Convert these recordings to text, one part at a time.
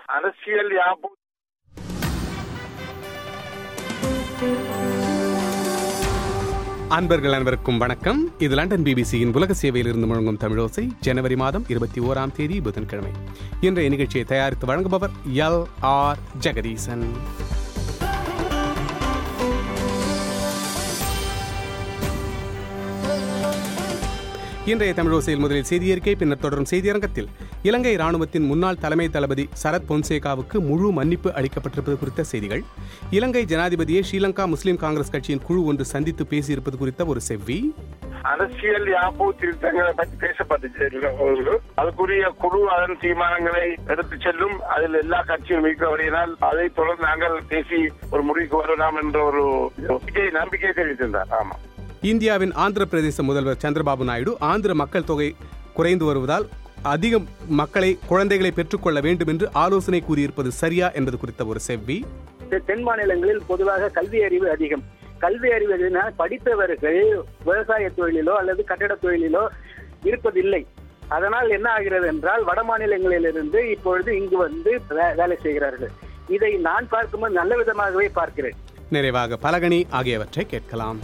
அரசியல் யாப்பு அன்பர்கள் அனைவருக்கும் வணக்கம் இது லண்டன் பிபிசியின் உலக சேவையில் இருந்து முழங்கும் தமிழோசை ஜனவரி மாதம் இருபத்தி ஓராம் தேதி புதன்கிழமை இன்றைய நிகழ்ச்சியை தயாரித்து வழங்குபவர் எல் ஆர் ஜெகதீசன் இன்றைய தமிழோசையில் முதலில் செய்தியறிக்கை பின்னர் தொடரும் செய்தியரங்கத்தில் இலங்கை ராணுவத்தின் முன்னாள் தலைமை தளபதி சரத் பொன்சேகாவுக்கு முழு மன்னிப்பு அளிக்கப்பட்டிருப்பது குறித்த செய்திகள் இலங்கை ஜனாதிபதியை ஸ்ரீலங்கா முஸ்லிம் காங்கிரஸ் கட்சியின் குழு ஒன்று சந்தித்து பேசியிருப்பது குறித்த ஒரு செவ்வி அரசியல் யாப்பு திருத்தங்களை பற்றி பேசப்பட்டுச்சு அதுக்குரிய குழு அதன் தீர்மானங்களை எடுத்து செல்லும் அதில் எல்லா கட்சியும் இருக்கிறபடியினால் அதை தொடர்ந்து நாங்கள் பேசி ஒரு முடிவுக்கு வரலாம் என்ற ஒரு நம்பிக்கை நம்பிக்கை தெரிவித்திருந்தார் ஆமா இந்தியாவின் ஆந்திர பிரதேச முதல்வர் சந்திரபாபு நாயுடு ஆந்திர மக்கள் தொகை குறைந்து வருவதால் அதிக மக்களை குழந்தைகளை பெற்றுக்கொள்ள வேண்டும் என்று ஆலோசனை கூறியிருப்பது சரியா என்பது குறித்த ஒரு செவ்வி தென் மாநிலங்களில் பொதுவாக கல்வி அறிவு அதிகம் கல்வி அறிவு எதுனா படித்தவர்கள் விவசாய தொழிலிலோ அல்லது கட்டட தொழிலிலோ இருப்பதில்லை அதனால் என்ன ஆகிறது என்றால் வட மாநிலங்களிலிருந்து இப்பொழுது இங்கு வந்து வே- வேலை செய்கிறார்கள் இதை நான் பார்க்கும்போது நல்ல விதமாகவே பார்க்கிறேன் நிறைவாக பலகணி ஆகியவற்றை கேட்கலாம்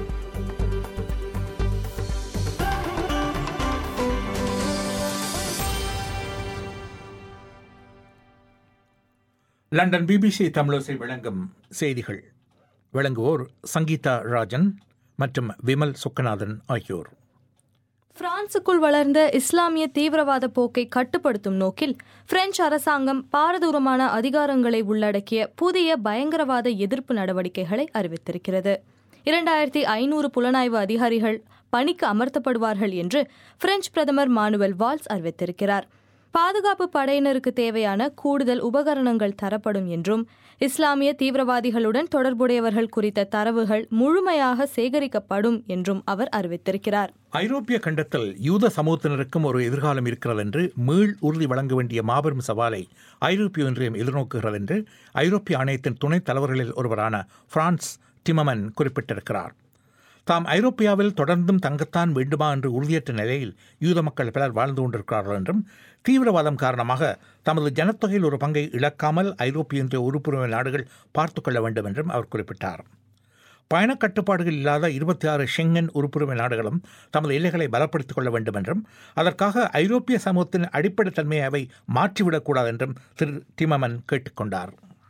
லண்டன் பிபிசி தமிழோசை வழங்கும் செய்திகள் வழங்குவோர் சங்கீதா ராஜன் மற்றும் விமல் சுக்கநாதன் ஆகியோர் பிரான்சுக்குள் வளர்ந்த இஸ்லாமிய தீவிரவாத போக்கை கட்டுப்படுத்தும் நோக்கில் பிரெஞ்சு அரசாங்கம் பாரதூரமான அதிகாரங்களை உள்ளடக்கிய புதிய பயங்கரவாத எதிர்ப்பு நடவடிக்கைகளை அறிவித்திருக்கிறது இரண்டாயிரத்தி ஐநூறு புலனாய்வு அதிகாரிகள் பணிக்கு அமர்த்தப்படுவார்கள் என்று பிரெஞ்சு பிரதமர் மானுவல் வால்ஸ் அறிவித்திருக்கிறார் பாதுகாப்பு படையினருக்கு தேவையான கூடுதல் உபகரணங்கள் தரப்படும் என்றும் இஸ்லாமிய தீவிரவாதிகளுடன் தொடர்புடையவர்கள் குறித்த தரவுகள் முழுமையாக சேகரிக்கப்படும் என்றும் அவர் அறிவித்திருக்கிறார் ஐரோப்பிய கண்டத்தில் யூத சமூகத்தினருக்கும் ஒரு எதிர்காலம் இருக்கிறது என்று மீள் உறுதி வழங்க வேண்டிய மாபெரும் சவாலை ஐரோப்பிய ஒன்றியம் எதிர்நோக்குகிறது என்று ஐரோப்பிய ஆணையத்தின் துணைத் தலைவர்களில் ஒருவரான பிரான்ஸ் டிமமன் குறிப்பிட்டிருக்கிறார் தாம் ஐரோப்பியாவில் தொடர்ந்தும் தங்கத்தான் வேண்டுமா என்று உறுதியற்ற நிலையில் யூத மக்கள் பலர் வாழ்ந்து கொண்டிருக்கிறார்கள் என்றும் தீவிரவாதம் காரணமாக தமது ஜனத்தொகையில் ஒரு பங்கை இழக்காமல் ஐரோப்பிய ஒன்றிய உறுப்புரிமை நாடுகள் பார்த்துக் கொள்ள வேண்டும் என்றும் அவர் குறிப்பிட்டார் பயணக் கட்டுப்பாடுகள் இல்லாத இருபத்தி ஆறு ஷெங்கன் உறுப்புரிமை நாடுகளும் தமது எல்லைகளை பலப்படுத்திக் கொள்ள வேண்டும் என்றும் அதற்காக ஐரோப்பிய சமூகத்தின் அடிப்படை தன்மையை அவை மாற்றிவிடக்கூடாது என்றும் திரு டிமமன் கேட்டுக்கொண்டார்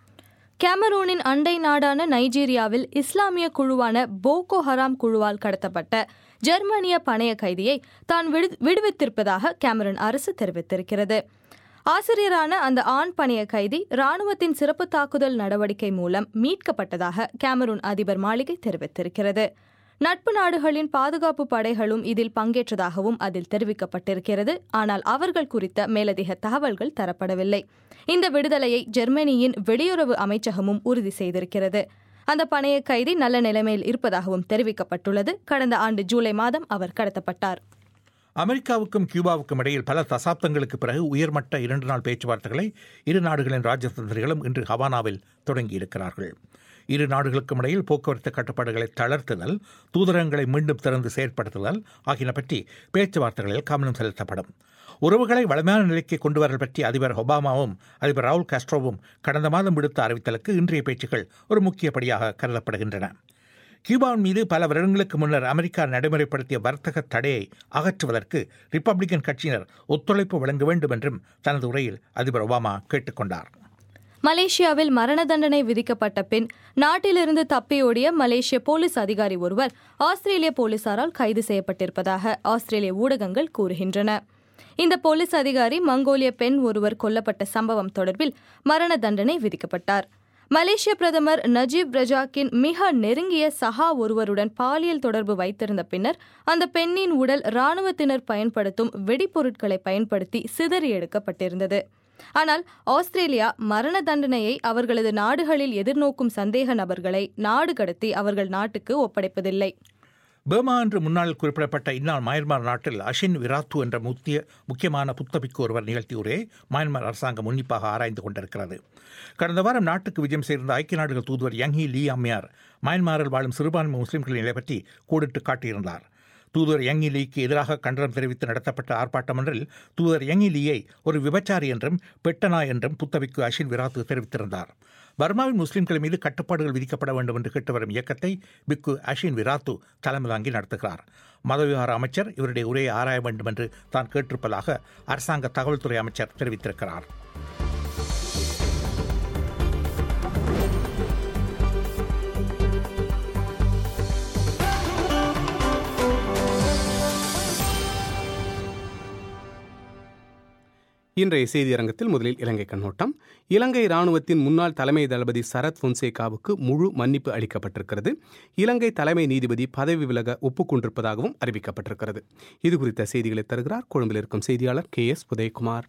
கேமரூனின் அண்டை நாடான நைஜீரியாவில் இஸ்லாமிய குழுவான போகோ ஹராம் குழுவால் கடத்தப்பட்ட ஜெர்மனிய பணைய கைதியை தான் விடு- விடுவித்திருப்பதாக கேமரூன் அரசு தெரிவித்திருக்கிறது ஆசிரியரான அந்த ஆண் பணைய கைதி ராணுவத்தின் சிறப்பு தாக்குதல் நடவடிக்கை மூலம் மீட்கப்பட்டதாக கேமரூன் அதிபர் மாளிகை தெரிவித்திருக்கிறது நட்பு நாடுகளின் பாதுகாப்பு படைகளும் இதில் பங்கேற்றதாகவும் அதில் தெரிவிக்கப்பட்டிருக்கிறது ஆனால் அவர்கள் குறித்த மேலதிக தகவல்கள் தரப்படவில்லை இந்த விடுதலையை ஜெர்மனியின் வெளியுறவு அமைச்சகமும் உறுதி செய்திருக்கிறது அந்த பணைய கைதி நல்ல நிலைமையில் இருப்பதாகவும் தெரிவிக்கப்பட்டுள்ளது கடந்த ஆண்டு ஜூலை மாதம் அவர் கடத்தப்பட்டார் அமெரிக்காவுக்கும் கியூபாவுக்கும் இடையில் பல தசாப்தங்களுக்கு பிறகு உயர்மட்ட இரண்டு நாள் பேச்சுவார்த்தைகளை இரு நாடுகளின் ராஜதந்திரிகளும் இன்று ஹவானாவில் தொடங்கியிருக்கிறார்கள் இரு நாடுகளுக்கும் இடையில் போக்குவரத்து கட்டுப்பாடுகளை தளர்த்துதல் தூதரகங்களை மீண்டும் திறந்து செயற்படுத்துதல் ஆகியன பற்றி பேச்சுவார்த்தைகளில் கவனம் செலுத்தப்படும் உறவுகளை வளமையான நிலைக்கு கொண்டு வரல் பற்றி அதிபர் ஒபாமாவும் அதிபர் ராகுல் காஸ்ட்ரோவும் கடந்த மாதம் விடுத்த அறிவித்தலுக்கு இன்றைய பேச்சுக்கள் ஒரு முக்கியப்படியாக கருதப்படுகின்றன கியூபாவின் மீது பல வருடங்களுக்கு முன்னர் அமெரிக்கா நடைமுறைப்படுத்திய வர்த்தக தடையை அகற்றுவதற்கு ரிப்பப்ளிக்கன் கட்சியினர் ஒத்துழைப்பு வழங்க வேண்டும் என்றும் தனது உரையில் அதிபர் ஒபாமா கேட்டுக்கொண்டார் மலேசியாவில் மரண தண்டனை விதிக்கப்பட்ட பின் நாட்டிலிருந்து தப்பியோடிய மலேசிய போலீஸ் அதிகாரி ஒருவர் ஆஸ்திரேலிய போலீசாரால் கைது செய்யப்பட்டிருப்பதாக ஆஸ்திரேலிய ஊடகங்கள் கூறுகின்றன இந்த போலீஸ் அதிகாரி மங்கோலிய பெண் ஒருவர் கொல்லப்பட்ட சம்பவம் தொடர்பில் மரண தண்டனை விதிக்கப்பட்டார் மலேசிய பிரதமர் நஜீப் ரஜாக்கின் மிக நெருங்கிய சகா ஒருவருடன் பாலியல் தொடர்பு வைத்திருந்த பின்னர் அந்த பெண்ணின் உடல் இராணுவத்தினர் பயன்படுத்தும் வெடிப்பொருட்களை பயன்படுத்தி சிதறி எடுக்கப்பட்டிருந்தது ஆனால் ஆஸ்திரேலியா மரண தண்டனையை அவர்களது நாடுகளில் எதிர்நோக்கும் சந்தேக நபர்களை நாடு கடத்தி அவர்கள் நாட்டுக்கு ஒப்படைப்பதில்லை பர்மா என்று முன்னாள் குறிப்பிடப்பட்ட இந்நாள் மயன்மார் நாட்டில் அஷின் விராத்து என்ற முக்கிய முக்கியமான புத்தபிக்கு ஒருவர் நிகழ்த்திய உரையை மயன்மார் அரசாங்கம் உன்னிப்பாக ஆராய்ந்து கொண்டிருக்கிறது கடந்த வாரம் நாட்டுக்கு விஜயம் செய்திருந்த ஐக்கிய நாடுகள் தூதுவர் யங்ஹி லீ அம்மையார் மயன்மாரில் வாழும் சிறுபான்மை முஸ்லிம்களின் நிலை பற்றி கோடிட்டு காட்டியிருந்தார் தூதர் யங் லீக்கு எதிராக கண்டனம் தெரிவித்து நடத்தப்பட்ட ஆர்ப்பாட்டம் ஒன்றில் தூதர் யங் லீயை ஒரு விபச்சாரி என்றும் பெட்டனா என்றும் புத்தவிக்கு அஷின் விராத்து தெரிவித்திருந்தார் பர்மாவின் முஸ்லிம்கள் மீது கட்டுப்பாடுகள் விதிக்கப்பட வேண்டும் என்று கேட்டு வரும் இயக்கத்தை பிக்கு அஷின் விராத்து தலைமை தாங்கி நடத்துகிறார் மதவிவகார அமைச்சர் இவருடைய உரையை ஆராய வேண்டும் என்று தான் கேட்டிருப்பதாக அரசாங்க தகவல்துறை அமைச்சர் தெரிவித்திருக்கிறார் இன்றைய செய்தியரங்கத்தில் முதலில் இலங்கை கண்ணோட்டம் இலங்கை ராணுவத்தின் முன்னாள் தலைமை தளபதி சரத் பொன்சேகாவுக்கு முழு மன்னிப்பு அளிக்கப்பட்டிருக்கிறது இலங்கை தலைமை நீதிபதி பதவி விலக ஒப்புக்கொண்டிருப்பதாகவும் அறிவிக்கப்பட்டிருக்கிறது இது குறித்த செய்திகளை தருகிறார் கொழும்பில் இருக்கும் செய்தியாளர் கே எஸ் உதயகுமார்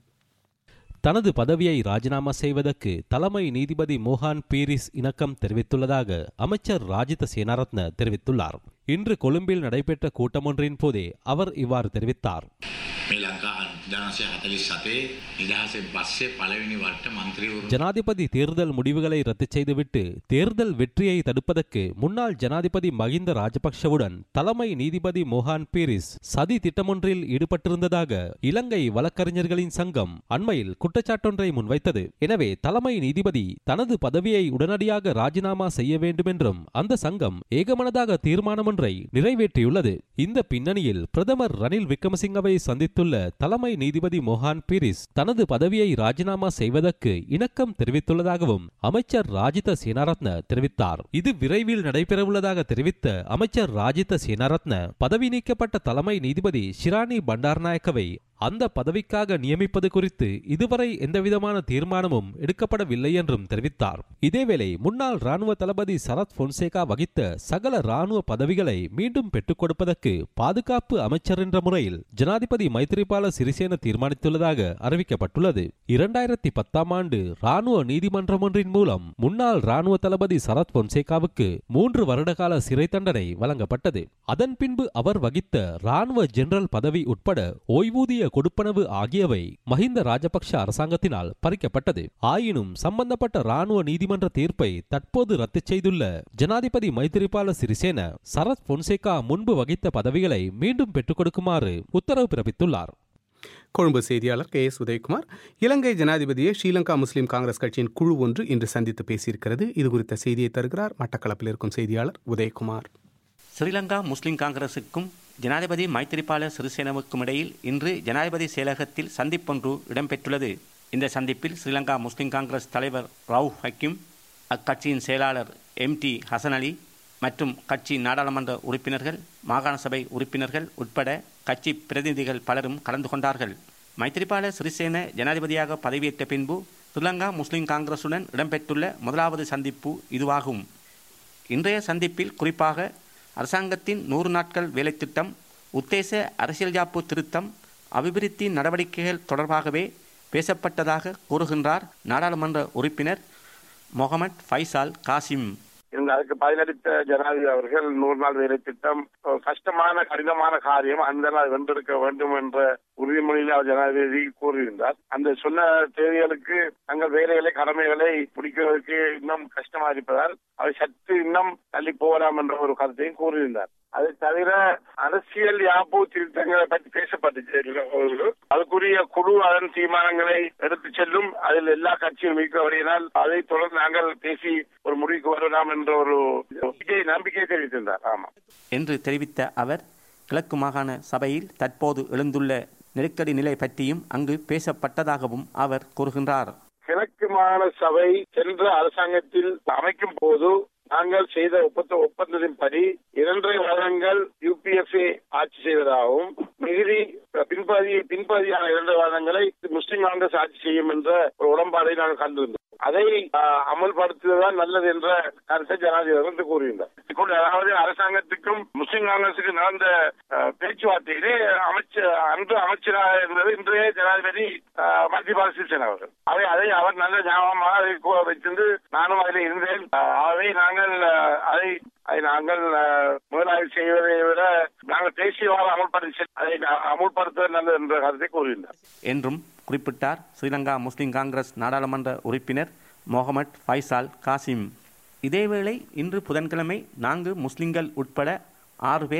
தனது பதவியை ராஜினாமா செய்வதற்கு தலைமை நீதிபதி மோகான் பீரிஸ் இணக்கம் தெரிவித்துள்ளதாக அமைச்சர் ராஜித சேனாரத்ன தெரிவித்துள்ளார் இன்று கொழும்பில் நடைபெற்ற கூட்டமொன்றின் போதே அவர் இவ்வாறு தெரிவித்தார் මේ ලංකා ජනසය හතලිස් සතේ නිදහසෙන් පස්සේ පළවෙනි වර්ට මන්ත්‍රීවරු ஜனாதிபதி தேர்தல் முடிவுகளை ரத்து செய்துவிட்டு தேர்தல் வெற்றியை தடுப்பதற்கு முன்னாள் ஜனாதிபதி மகிந்த ராஜபக்ஷவுடன் தலைமை நீதிபதி மோகான் பீரிஸ் சதி திட்டமொன்றில் ஈடுபட்டிருந்ததாக இலங்கை வழக்கறிஞர்களின் சங்கம் அண்மையில் குற்றச்சாட்டொன்றை முன்வைத்தது எனவே தலைமை நீதிபதி தனது பதவியை உடனடியாக ராஜினாமா செய்ய வேண்டும் என்றும் அந்த சங்கம் ஏகமனதாக தீர்மானம் ஒன்றை நிறைவேற்றியுள்ளது இந்த பின்னணியில் பிரதமர் ரணில் விக்ரமசிங்கவை சந்தித்துள்ள தலைமை நீதிபதி மோகான் பீரிஸ் தனது பதவியை ராஜினாமா செய்வதற்கு இணக்கம் தெரிவித்துள்ளதாகவும் அமைச்சர் ராஜித சேனாரத்ன தெரிவித்தார் இது விரைவில் நடைபெறவுள்ளதாக தெரிவித்த அமைச்சர் ராஜித சேனாரத்ன பதவி நீக்கப்பட்ட தலைமை நீதிபதி ஷிராணி பண்டார்நாயக்கவை அந்த பதவிக்காக நியமிப்பது குறித்து இதுவரை எந்தவிதமான தீர்மானமும் எடுக்கப்படவில்லை என்றும் தெரிவித்தார் இதேவேளை முன்னாள் ராணுவ தளபதி சரத் பொன்சேகா வகித்த சகல ராணுவ பதவிகளை மீண்டும் பெற்றுக் கொடுப்பதற்கு பாதுகாப்பு அமைச்சர் என்ற முறையில் ஜனாதிபதி மைத்திரிபால சிறிசேன தீர்மானித்துள்ளதாக அறிவிக்கப்பட்டுள்ளது இரண்டாயிரத்தி பத்தாம் ஆண்டு ராணுவ நீதிமன்றம் ஒன்றின் மூலம் முன்னாள் ராணுவ தளபதி சரத் பொன்சேகாவுக்கு மூன்று வருடகால சிறை தண்டனை வழங்கப்பட்டது அதன் பின்பு அவர் வகித்த ராணுவ ஜெனரல் பதவி உட்பட ஓய்வூதிய கொடுப்பனவு ஆகியவை மஹிந்த ராஜபக்ஷ அரசாங்கத்தினால் பறிக்கப்பட்டது ஆயினும் சம்பந்தப்பட்ட ராணுவ நீதிமன்ற தீர்ப்பை தற்போது ரத்து செய்துள்ள ஜனாதிபதி மைத்திரிபால சிறிசேன சரத் பொன்சேகா முன்பு வகித்த பதவிகளை மீண்டும் பெற்றுக் கொடுக்குமாறு உத்தரவு பிறப்பித்துள்ளார் கொழும்பு செய்தியாளர் கே எஸ் உதயகுமார் இலங்கை ஜனாதிபதியை ஸ்ரீலங்கா முஸ்லிம் காங்கிரஸ் கட்சியின் குழு ஒன்று இன்று சந்தித்து பேசியிருக்கிறது இது குறித்த செய்தியை தருகிறார் மட்டக்களப்பில் இருக்கும் செய்தியாளர் உதயகுமார் ஸ்ரீலங்கா முஸ்லிம் காங்கிரசுக்கும் ஜனாதிபதி மைத்திரிபால சிறிசேனவுக்கும் இடையில் இன்று ஜனாதிபதி செயலகத்தில் சந்திப்பொன்று இடம்பெற்றுள்ளது இந்த சந்திப்பில் ஸ்ரீலங்கா முஸ்லிம் காங்கிரஸ் தலைவர் ரவுஃப் ஹக்கீம் அக்கட்சியின் செயலாளர் எம் டி ஹசன் அலி மற்றும் கட்சி நாடாளுமன்ற உறுப்பினர்கள் மாகாண சபை உறுப்பினர்கள் உட்பட கட்சி பிரதிநிதிகள் பலரும் கலந்து கொண்டார்கள் மைத்திரிபால சிறிசேன ஜனாதிபதியாக பதவியேற்ற பின்பு ஸ்ரீலங்கா முஸ்லிம் காங்கிரசுடன் இடம்பெற்றுள்ள முதலாவது சந்திப்பு இதுவாகும் இன்றைய சந்திப்பில் குறிப்பாக அரசாங்கத்தின் நூறு நாட்கள் வேலைத்திட்டம் உத்தேச அரசியல் யாப்பு திருத்தம் அபிவிருத்தி நடவடிக்கைகள் தொடர்பாகவே பேசப்பட்டதாக கூறுகின்றார் நாடாளுமன்ற உறுப்பினர் முகமது ஃபைசால் காசிம் இவங்க அதுக்கு பதிலளித்த ஜனாதிபதி அவர்கள் நூறு நாள் வேலை திட்டம் ஒரு கஷ்டமான கடினமான காரியம் அந்த நாள் வென்றெடுக்க வேண்டும் என்ற உறுதிமொழியில் அவர் ஜனாதிபதி கூறியிருந்தார் அந்த சொன்ன தேதிகளுக்கு தங்கள் வேலைகளை கடமைகளை முடிக்கிறதுக்கு இன்னும் கஷ்டமா இருப்பதால் அவர் சற்று இன்னும் தள்ளி போகலாம் என்ற ஒரு கருத்தையும் கூறியிருந்தார் அதை தவிர அரசியல் யாப்பு திருத்தங்களை பற்றி பேசப்பட்டுச்சு அதுக்குரிய குழு அதன் தீர்மானங்களை எடுத்து செல்லும் அதில் எல்லா கட்சியும் மிக்கவரையினால் அதை தொடர்ந்து நாங்கள் பேசி ஒரு முடிவுக்கு வரலாம் என்ற ஒரு நம்பிக்கை நம்பிக்கை தெரிவித்திருந்தார் ஆமா என்று தெரிவித்த அவர் கிழக்கு மாகாண சபையில் தற்போது எழுந்துள்ள நெருக்கடி நிலை பற்றியும் அங்கு பேசப்பட்டதாகவும் அவர் கூறுகின்றார் கிழக்கு மாகாண சபை சென்ற அரசாங்கத்தில் அமைக்கும் போது நாங்கள் செய்த ஒப்பந்த ஒப்பந்தத்தின்படி இரண்டரை வருடங்கள் யூபிஎஃப்ஏ ஆட்சி செய்வதாகவும் மிகுதி பின்பதி பின்பதியான இரண்டரை வருடங்களை முஸ்லிம் காங்கிரஸ் ஆட்சி செய்யும் என்ற ஒரு உடன்பாடை நாங்கள் கண்டிருந்தோம் அதை அமல்படுத்துவதுதான் நல்லது என்ற கருத்தை ஜனாதிபதி வந்து கூறியிருந்தார் அதாவது அரசாங்கத்துக்கும் முஸ்லிம் காங்கிரசுக்கு நடந்த பேச்சுவார்த்தையிலே அமைச்சர் அன்று அமைச்சராக இருந்தது இன்றைய ஜனாதிபதி மத்தியபால சிறிசேன அவர்கள் அவை அதை அவர் நல்ல ஞாபகமாக வைத்திருந்து நானும் அதில் இருந்தேன் ஆகவே நாங்கள் அதை அதை நாங்கள் முதலாளி செய்வதை விட நாங்கள் தேசியவாக அமல்படுத்தி அதை அமுல்படுத்துவது நல்லது என்ற கருத்தை கூறியிருந்தார் என்றும் குறிப்பிட்டார் ஸ்ரீலங்கா முஸ்லிம் காங்கிரஸ் நாடாளுமன்ற உறுப்பினர் முகமது ஃபைசால் காசிம் இதேவேளை இன்று புதன்கிழமை நான்கு முஸ்லிம்கள் உட்பட ஆறு பேர்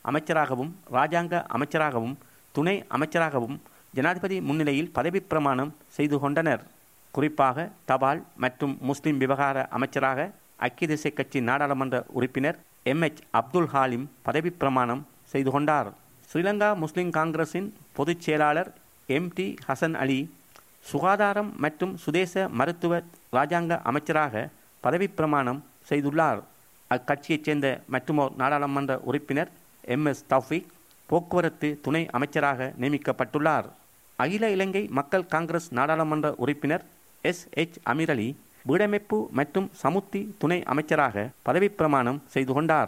அமைச்சராகவும் இராஜாங்க அமைச்சராகவும் துணை அமைச்சராகவும் ஜனாதிபதி முன்னிலையில் பதவிப் பிரமாணம் செய்து கொண்டனர் குறிப்பாக தபால் மற்றும் முஸ்லிம் விவகார அமைச்சராக ஐக்கிய தேசிய கட்சி நாடாளுமன்ற உறுப்பினர் எம் எச் அப்துல் ஹாலிம் பதவிப் பிரமாணம் செய்து கொண்டார் ஸ்ரீலங்கா முஸ்லிம் காங்கிரஸின் பொதுச் செயலாளர் எம் டி ஹசன் அலி சுகாதாரம் மற்றும் சுதேச மருத்துவ இராஜாங்க அமைச்சராக பதவிப் பிரமாணம் செய்துள்ளார் அக்கட்சியைச் சேர்ந்த மற்றுமோர் நாடாளுமன்ற உறுப்பினர் எம் எஸ் தௌஃபிக் போக்குவரத்து துணை அமைச்சராக நியமிக்கப்பட்டுள்ளார் அகில இலங்கை மக்கள் காங்கிரஸ் நாடாளுமன்ற உறுப்பினர் எஸ் எச் அமீர் அலி வீடமைப்பு மற்றும் சமுத்தி துணை அமைச்சராக பதவிப் பிரமாணம் செய்து கொண்டார்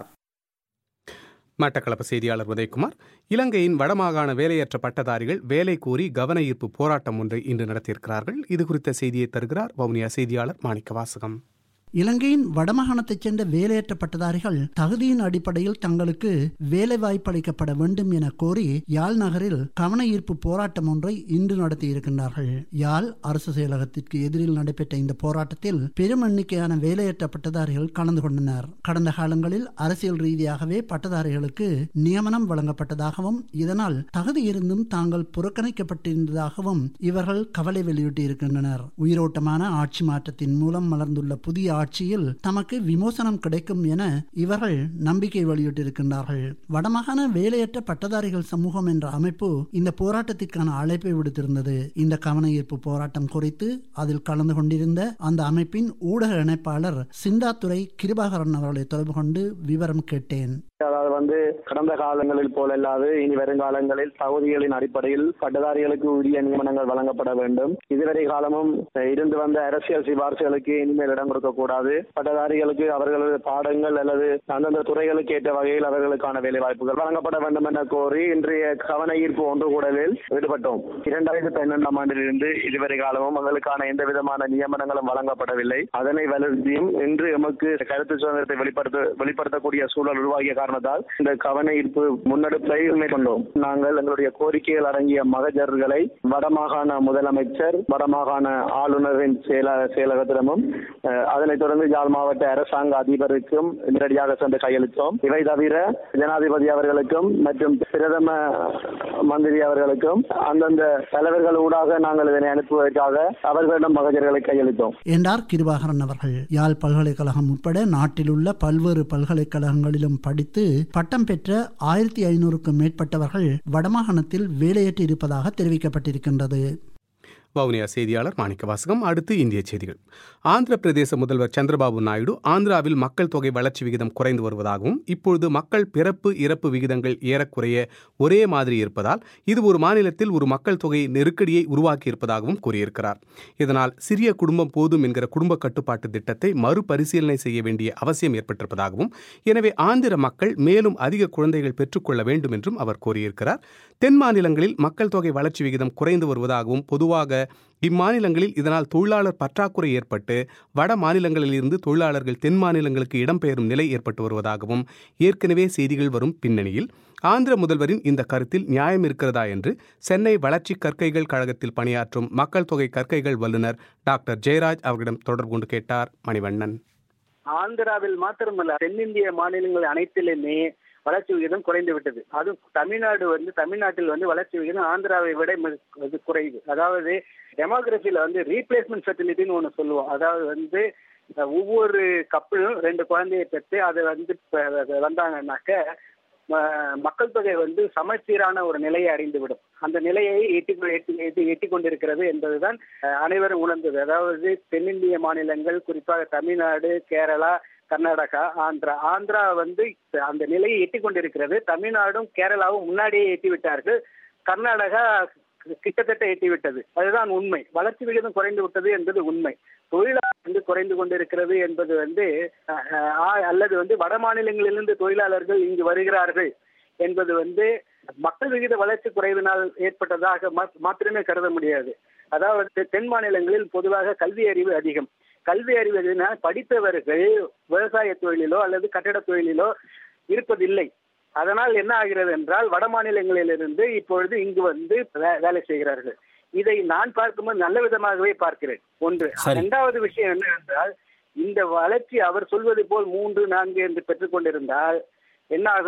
மட்டக்களப்பு செய்தியாளர் உதயகுமார் இலங்கையின் வடமாகாண வேலையற்ற பட்டதாரிகள் வேலை கோரி கவன ஈர்ப்பு போராட்டம் ஒன்றை இன்று நடத்தியிருக்கிறார்கள் இது குறித்த செய்தியை தருகிறார் வவுனியா செய்தியாளர் மாணிக்க வாசகம் இலங்கையின் வடமாகாணத்தைச் சேர்ந்த வேலையற்ற பட்டதாரிகள் தகுதியின் அடிப்படையில் தங்களுக்கு வேலை வாய்ப்பு அளிக்கப்பட வேண்டும் என கோரி யாழ் நகரில் கவன ஈர்ப்பு போராட்டம் ஒன்றை இன்று நடத்தியிருக்கின்றார்கள் யாழ் அரசு செயலகத்திற்கு எதிரில் நடைபெற்ற இந்த போராட்டத்தில் பெரும் எண்ணிக்கையான வேலையற்ற பட்டதாரிகள் கலந்து கொண்டனர் கடந்த காலங்களில் அரசியல் ரீதியாகவே பட்டதாரிகளுக்கு நியமனம் வழங்கப்பட்டதாகவும் இதனால் தகுதி இருந்தும் தாங்கள் புறக்கணிக்கப்பட்டிருந்ததாகவும் இவர்கள் கவலை வெளியிட்டிருக்கின்றனர் உயிரோட்டமான ஆட்சி மாற்றத்தின் மூலம் மலர்ந்துள்ள புதிய ஆட்சியில் தமக்கு விமோசனம் கிடைக்கும் என இவர்கள் நம்பிக்கை வெளியிட்டிருக்கின்றார்கள் வடமாகாண வேலையற்ற பட்டதாரிகள் சமூகம் என்ற அமைப்பு இந்த போராட்டத்திற்கான அழைப்பை விடுத்திருந்தது இந்த கவன ஈர்ப்பு போராட்டம் குறித்து அதில் கலந்து கொண்டிருந்த அந்த அமைப்பின் ஊடக இணைப்பாளர் சிந்தாத்துறை கிருபாகரன் அவர்களை தொடர்பு கொண்டு விவரம் கேட்டேன் அதாவது வந்து கடந்த காலங்களில் போலல்லாது இனி வருங்காலங்களில் தகுதிகளின் அடிப்படையில் பட்டதாரிகளுக்கு உரிய நியமனங்கள் வழங்கப்பட வேண்டும் இதுவரை காலமும் இருந்து வந்த அரசியல் சிபார்சுகளுக்கு இனிமேல் இடம் கொடுக்க கூடாது பட்டதாரிகளுக்கு அவர்களது பாடங்கள் அல்லது அந்தந்த துறைகளுக்கு ஏற்ற வகையில் அவர்களுக்கான வேலை வாய்ப்புகள் வழங்கப்பட வேண்டும் என கோரி இன்றைய கவன ஈர்ப்பு ஒன்று கூடலில் ஈடுபட்டோம் இரண்டாயிரத்தி பன்னெண்டாம் ஆண்டிலிருந்து இதுவரை காலமும் எங்களுக்கான எந்த விதமான நியமனங்களும் வழங்கப்படவில்லை அதனை வலியுறுத்தியும் இன்று எமக்கு கருத்து சுதந்திரத்தை வெளிப்படுத்த வெளிப்படுத்தக்கூடிய சூழல் உருவாகிய காரணத்தால் இந்த கவன ஈர்ப்பு முன்னெடுப்பை மேற்கொண்டோம் நாங்கள் எங்களுடைய கோரிக்கைகள் அடங்கிய மகஜர்களை வடமாகாண முதலமைச்சர் வடமாகாண ஆளுநரின் செயல செயலகத்திடமும் அதனைத் தொடர்ந்து யாழ் மாவட்ட அரசாங்க அதிபருக்கும் நேரடியாக சென்று கையளித்தோம் இவை தவிர ஜனாதிபதி அவர்களுக்கும் மற்றும் பிரதம மந்திரி அவர்களுக்கும் அந்தந்த தலைவர்கள் ஊடாக நாங்கள் இதனை அனுப்புவதற்காக அவர்களிடம் மகஜர்களை கையளித்தோம் என்றார் கிருபாகரன் அவர்கள் யாழ் பல்கலைக்கழகம் உட்பட நாட்டில் உள்ள பல்வேறு பல்கலைக்கழகங்களிலும் படித்து பட்டம் பெற்ற ஆயிரத்தி ஐநூறுக்கும் மேற்பட்டவர்கள் வடமாகாணத்தில் வேலையற்று இருப்பதாக தெரிவிக்கப்பட்டிருக்கின்றது வவுனியா செய்தியாளர் மாணிக்க வாசகம் அடுத்து இந்திய செய்திகள் ஆந்திர பிரதேச முதல்வர் சந்திரபாபு நாயுடு ஆந்திராவில் மக்கள் தொகை வளர்ச்சி விகிதம் குறைந்து வருவதாகவும் இப்பொழுது மக்கள் பிறப்பு இறப்பு விகிதங்கள் ஏறக்குறைய ஒரே மாதிரி இருப்பதால் இது ஒரு மாநிலத்தில் ஒரு மக்கள் தொகை நெருக்கடியை உருவாக்கி இருப்பதாகவும் கூறியிருக்கிறார் இதனால் சிறிய குடும்பம் போதும் என்கிற குடும்ப கட்டுப்பாட்டு திட்டத்தை மறுபரிசீலனை செய்ய வேண்டிய அவசியம் ஏற்பட்டிருப்பதாகவும் எனவே ஆந்திர மக்கள் மேலும் அதிக குழந்தைகள் பெற்றுக்கொள்ள வேண்டும் என்றும் அவர் கூறியிருக்கிறார் தென் மாநிலங்களில் மக்கள் தொகை வளர்ச்சி விகிதம் குறைந்து வருவதாகவும் பொதுவாக இம்மாநிலங்களில் இதனால் தொழிலாளர் பற்றாக்குறை ஏற்பட்டு வட மாநிலங்களில் இருந்து தொழிலாளர்கள் தென் மாநிலங்களுக்கு இடம்பெயரும் நிலை ஏற்பட்டு வருவதாகவும் ஏற்கனவே செய்திகள் வரும் பின்னணியில் ஆந்திர முதல்வரின் இந்த கருத்தில் நியாயம் இருக்கிறதா என்று சென்னை வளர்ச்சி கற்கைகள் கழகத்தில் பணியாற்றும் மக்கள் தொகை கற்கைகள் வல்லுநர் டாக்டர் ஜெயராஜ் அவர்களிடம் தொடர்பு கொண்டு கேட்டார் மணிவண்ணன் ஆந்திராவில் மாத்திரமல்ல தென்னிந்திய மாநிலங்கள் அனைத்திலுமே வளர்ச்சி விகிதம் குறைந்து விட்டது அதுவும் தமிழ்நாடு வந்து தமிழ்நாட்டில் வந்து வளர்ச்சி விகிதம் ஆந்திராவை விட குறைவு அதாவது டெமோகிராஃபில வந்து ரீப்ளேஸ்மெண்ட் ஃபெர்டிலிட்டின்னு ஒன்று சொல்லுவோம் அதாவது வந்து ஒவ்வொரு கப்பலும் ரெண்டு குழந்தையை பெற்று அதை வந்து வந்தாங்கன்னாக்க மக்கள் தொகை வந்து சமச்சீரான ஒரு நிலையை அடைந்துவிடும் அந்த நிலையை எட்டி எட்டி எட்டி கொண்டிருக்கிறது என்பதுதான் அனைவரும் உணர்ந்தது அதாவது தென்னிந்திய மாநிலங்கள் குறிப்பாக தமிழ்நாடு கேரளா கர்நாடகா ஆந்திரா ஆந்திரா வந்து அந்த நிலையை எட்டி கொண்டிருக்கிறது தமிழ்நாடும் கேரளாவும் முன்னாடியே எட்டி விட்டார்கள் கர்நாடகா கிட்டத்தட்ட எட்டிவிட்டது அதுதான் உண்மை வளர்ச்சி விகிதம் குறைந்து விட்டது என்பது உண்மை தொழிலாளர் வந்து குறைந்து கொண்டிருக்கிறது என்பது வந்து அல்லது வந்து வட மாநிலங்களிலிருந்து தொழிலாளர்கள் இங்கு வருகிறார்கள் என்பது வந்து மக்கள் விகித வளர்ச்சி குறைவினால் ஏற்பட்டதாக மாத்திரமே கருத முடியாது அதாவது தென் மாநிலங்களில் பொதுவாக கல்வி அறிவு அதிகம் கல்வி அறிவு எதுனா படித்தவர்கள் விவசாய தொழிலிலோ அல்லது கட்டட தொழிலிலோ இருப்பதில்லை அதனால் என்ன ஆகிறது என்றால் வட மாநிலங்களிலிருந்து இப்பொழுது இங்கு வந்து வேலை செய்கிறார்கள் இதை நான் பார்க்கும்போது நல்ல விதமாகவே பார்க்கிறேன் ஒன்று இரண்டாவது விஷயம் என்ன என்றால் இந்த வளர்ச்சி அவர் சொல்வது போல் மூன்று நான்கு என்று பெற்றுக் கொண்டிருந்தால் என்ன ஆகும்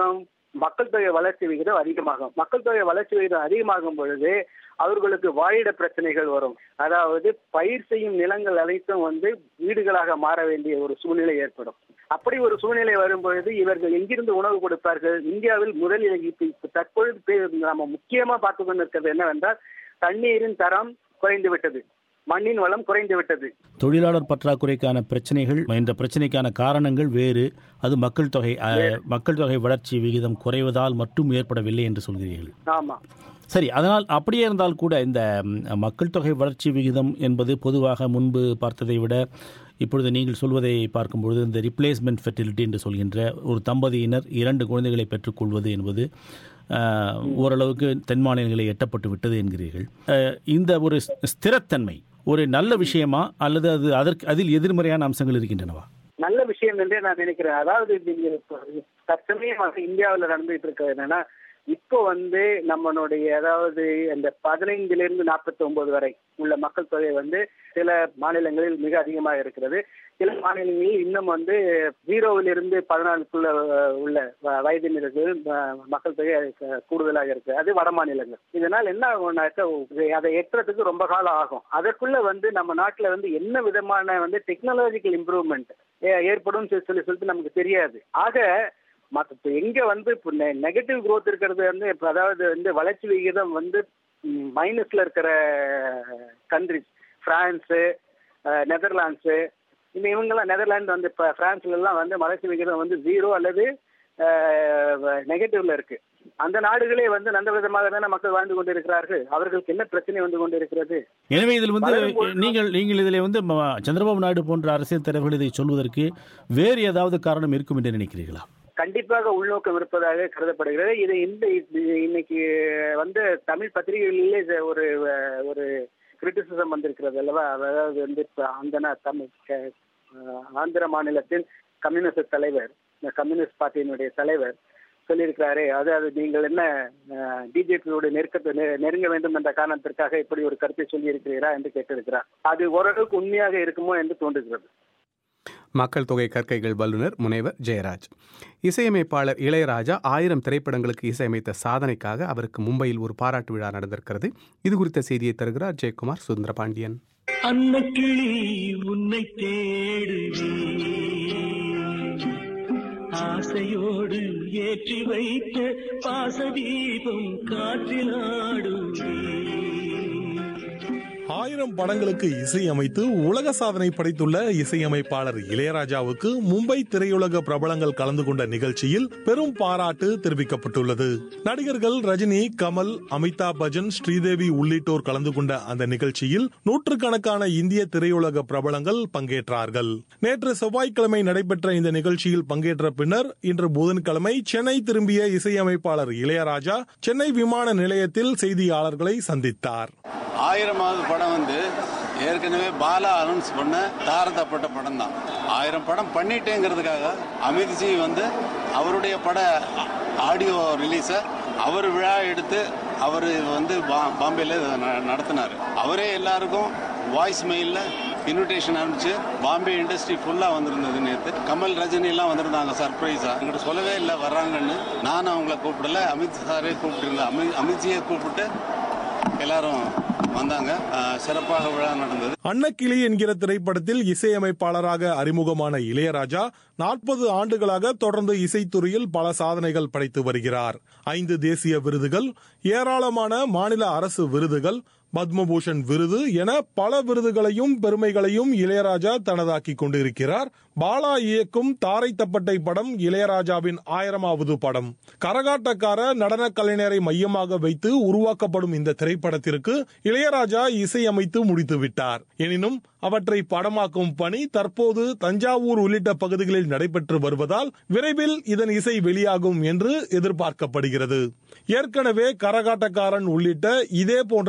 மக்கள் தொகை வளர்ச்சி விகிதம் அதிகமாகும் மக்கள் தொகை வளர்ச்சி விகிதம் அதிகமாகும் பொழுது அவர்களுக்கு வாழிட பிரச்சனைகள் வரும் அதாவது பயிர் செய்யும் நிலங்கள் அனைத்தும் வந்து வீடுகளாக மாற வேண்டிய ஒரு சூழ்நிலை ஏற்படும் அப்படி ஒரு சூழ்நிலை வரும் பொழுது இவர்கள் எங்கிருந்து உணவு கொடுப்பார்கள் இந்தியாவில் முதலில் இப்ப தற்பொழுது பே- நாம முக்கியமா பார்த்து கொண்டிருக்கிறது என்னவென்றால் தண்ணீரின் தரம் குறைந்து விட்டது மண்ணின் வளம் குறைந்து விட்டது தொழிலாளர் பற்றாக்குறைக்கான பிரச்சனைகள் இந்த பிரச்சனைக்கான காரணங்கள் வேறு அது மக்கள் தொகை அஹ், மக்கள் தொகை வளர்ச்சி விகிதம் குறைவதால் மட்டும் ஏற்படவில்லை என்று சொல்கிறீர்கள் ஆமா சரி அதனால் அப்படியே இருந்தால் கூட இந்த ம், மக்கள் தொகை வளர்ச்சி விகிதம் என்பது பொதுவாக முன்பு பார்த்ததை விட இப்பொழுது நீங்கள் சொல்வதை பார்க்கும்பொழுது இந்த ரிப்ளேஸ்மெண்ட் ஃபெர்டிலிட்டி என்று சொல்கின்ற ஒரு தம்பதியினர் இரண்டு குழந்தைகளை பெற்றுக்கொள்வது என்பது அஹ், ஓரளவுக்கு தென் மாநிலங்களில் எட்டப்பட்டு விட்டது என்கிறீர்கள் அஹ், இந்த ஒரு ஸ்திரத்தன்மை ஒரு நல்ல விஷயமா அல்லது அது அதற்கு அதில் எதிர்மறையான அம்சங்கள் இருக்கின்றனவா நல்ல விஷயம் என்றே நான் நினைக்கிறேன் அதாவது நீங்க இப்ப தற்சமயமாக இந்தியாவில் நடந்துட்டு இருக்கிறது என்னன்னா இப்போ வந்து நம்மளுடைய அதாவது அந்த பதினைந்துல இருந்து நாற்பத்தி ஒன்பது வரை உள்ள மக்கள் தொகை வந்து சில மாநிலங்களில் மிக அதிகமாக இருக்கிறது சில மாநிலங்களில் இன்னும் வந்து ஜீரோவில் இருந்து பதினாலுக்குள்ள அஹ், உள்ள வ- வயதினர்கள் அஹ், மக்கள் தொகை அஹ், கூடுதலாக இருக்கு அது வட மாநிலங்கள் இதனால் என்ன ஆகும்னாக்க அதை எட்டுறதுக்கு ரொம்ப காலம் ஆகும் அதற்குள்ள வந்து நம்ம நாட்டுல வந்து என்ன விதமான வந்து டெக்னாலஜிக்கல் இம்ப்ரூவ்மெண்ட் ஏற்படும் சொல்லி சொல்லி சொல்லிட்டு நமக்கு தெரியாது ஆக மற்ற இப்ப எங்க வந்து இப்போ நெகட்டிவ் growth இருக்கிறது வந்து இப்ப அதாவது வந்து வளர்ச்சி விகிதம் வந்து மைனஸ்ல இருக்கிற கண்ட்ரிஸ் பிரான்ஸு நெதர்லாண்ட்ஸு இந்த இவங்கெல்லாம் நெதர்லாந்து வந்து இப்போ பிரான்ஸ்ல எல்லாம் வந்து வளர்ச்சி விகிதம் வந்து ஜீரோ அல்லது நெகட்டிவ்ல இருக்கு அந்த நாடுகளே வந்து நல்ல விதமாக தானே மக்கள் வாழ்ந்து கொண்டிருக்கிறார்கள் அவர்களுக்கு என்ன பிரச்சனை வந்து கொண்டிருக்கிறது எனவே இதில் வந்து வளரும்போது நீங்கள் நீங்கள் இதில் வந்து ம- சந்திரபாபு நாயுடு போன்ற அரசியல் தலைவர்கள் இதை சொல்வதற்கு வேறு ஏதாவது காரணம் இருக்கும் என்று நினைக்கிறீர்களா கண்டிப்பாக உள்நோக்கம் இருப்பதாக கருதப்படுகிறது இது இந்த இது இன்னைக்கு வந்து தமிழ் பத்திரிகைகளிலே இது ஒரு அஹ், ஒரு கிரிட்டிசிசம் வந்திருக்கிறது அல்லவா அதாவது வந்து இப்ப அந்த நா- தமிழ் க- அஹ், ஆந்திர மாநிலத்தின் கம்யூனிஸ்ட் தலைவர் இந்த கம்யூனிஸ்ட் பார்ட்டியினுடைய தலைவர் சொல்லியிருக்கிறாரே அதாவது நீங்கள் என்ன பிஜேபியோட நெருக்கத்தை நெ- நெருங்க வேண்டும் என்ற காரணத்திற்காக இப்படி ஒரு கருத்தை சொல்லி இருக்கிறீரா என்று கேட்டிருக்கிறார் அது ஓரளவுக்கு உண்மையாக இருக்குமோ என்று தோன்றுகிறது மக்கள் தொகை கற்கைகள் வல்லுநர் முனைவர் ஜெயராஜ் இசையமைப்பாளர் இளையராஜா ஆயிரம் திரைப்படங்களுக்கு இசையமைத்த சாதனைக்காக அவருக்கு மும்பையில் ஒரு பாராட்டு விழா நடந்திருக்கிறது இது குறித்த செய்தியை தருகிறார் ஜெயக்குமார் சுந்தரபாண்டியன் அன்னக்கிளி உன்னை தேடுவே ஆசையோடு ஏற்றி வைத்த பாசதீபம் காற்றிலாடுவே ஆயிரம் படங்களுக்கு இசையமைத்து உலக சாதனை படைத்துள்ள இசையமைப்பாளர் இளையராஜாவுக்கு மும்பை திரையுலக பிரபலங்கள் கலந்து கொண்ட நிகழ்ச்சியில் பெரும் பாராட்டு தெரிவிக்கப்பட்டுள்ளது நடிகர்கள் ரஜினி கமல் அமிதாப் பச்சன் ஸ்ரீதேவி உள்ளிட்டோர் கலந்து கொண்ட அந்த நிகழ்ச்சியில் நூற்றுக்கணக்கான இந்திய திரையுலக பிரபலங்கள் பங்கேற்றார்கள் நேற்று செவ்வாய்க்கிழமை நடைபெற்ற இந்த நிகழ்ச்சியில் பங்கேற்ற பின்னர் இன்று புதன்கிழமை சென்னை திரும்பிய இசையமைப்பாளர் இளையராஜா சென்னை விமான நிலையத்தில் செய்தியாளர்களை சந்தித்தார் ஆயிரமாவது படம் வந்து ஏற்கனவே பாலா அனௌன்ஸ் பண்ண தாரதப்பட்ட படம் தான் ஆயிரம் படம் பண்ணிட்டேங்கிறதுக்காக அமித்ஜி வந்து அவருடைய பட ஆடியோ ரிலீஸை அவர் விழா எடுத்து அவர் வந்து பா- பாம்பேல ந- நடத்தினார் அவரே எல்லாருக்கும் வாய்ஸ் மெயிலில் இன்விடேஷன் அனுப்பிச்சு பாம்பே இண்டஸ்ட்ரி ஃபுல்லாக வந்திருந்தது நேற்று கமல் ரஜினி எல்லாம் வந்திருந்தாங்க சர்ப்ரைஸாக என்கிட்ட சொல்லவே இல்லை வர்றாங்கன்னு நானும் அவங்கள கூப்பிடல அமித் சாரே கூப்பிட்டுருந்தேன் அமி அமித்ஜியை கூப்பிட்டு எல்லாரும் வந்தாங்க அஹ் சிறப்பாக விழா நடந்தது அன்னக்கிளி என்கிற திரைப்படத்தில் இசையமைப்பாளராக அறிமுகமான இளையராஜா நாற்பது ஆண்டுகளாக தொடர்ந்து இசைத்துறையில் பல சாதனைகள் படைத்து வருகிறார் ஐந்து தேசிய விருதுகள் ஏராளமான மாநில அரசு விருதுகள் பத்மபூஷன் விருது என பல விருதுகளையும் பெருமைகளையும் இளையராஜா தனதாக்கி கொண்டிருக்கிறார் பாலா இயக்கும் தாரை தப்பட்டை படம் இளையராஜாவின் ஆயிரமாவது படம் கரகாட்டக்கார நடன கலைஞரை மையமாக வைத்து உருவாக்கப்படும் இந்த திரைப்படத்திற்கு இளையராஜா இசையமைத்து முடித்து விட்டார் எனினும் அவற்றை படமாக்கும் பணி தற்போது தஞ்சாவூர் உள்ளிட்ட பகுதிகளில் நடைபெற்று வருவதால் விரைவில் இதன் இசை வெளியாகும் என்று எதிர்பார்க்கப்படுகிறது ஏற்கனவே கரகாட்டக்காரன் உள்ளிட்ட இதே போன்ற கிராமிய